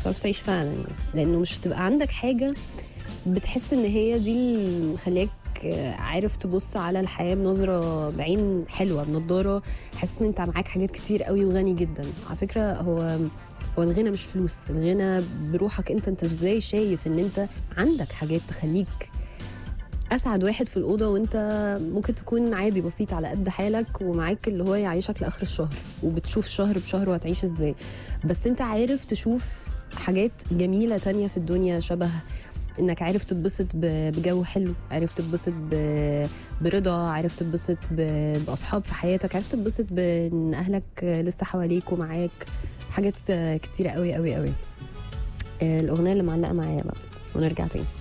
هتعرف تعيش فعلا يعني. لانه مش هتبقى عندك حاجه بتحس ان هي دي اللي مخليك عارف تبص على الحياه بنظره بعين حلوه بنضاره حاسس ان انت معاك حاجات كتير قوي وغني جدا على فكره هو هو الغنى مش فلوس الغنى بروحك انت انت ازاي شايف ان انت عندك حاجات تخليك اسعد واحد في الاوضه وانت ممكن تكون عادي بسيط على قد حالك ومعاك اللي هو يعيشك لاخر الشهر وبتشوف شهر بشهر وهتعيش ازاي بس انت عارف تشوف حاجات جميله تانية في الدنيا شبه انك عارف تتبسط ب- بجو حلو عارف تتبسط ب- برضا عارف تتبسط ب- باصحاب في حياتك عارف تتبسط بان اهلك لسه حواليك ومعاك حاجات كتيره قوي قوي قوي آه، الاغنيه اللي معلقه معايا بقى ونرجع تاني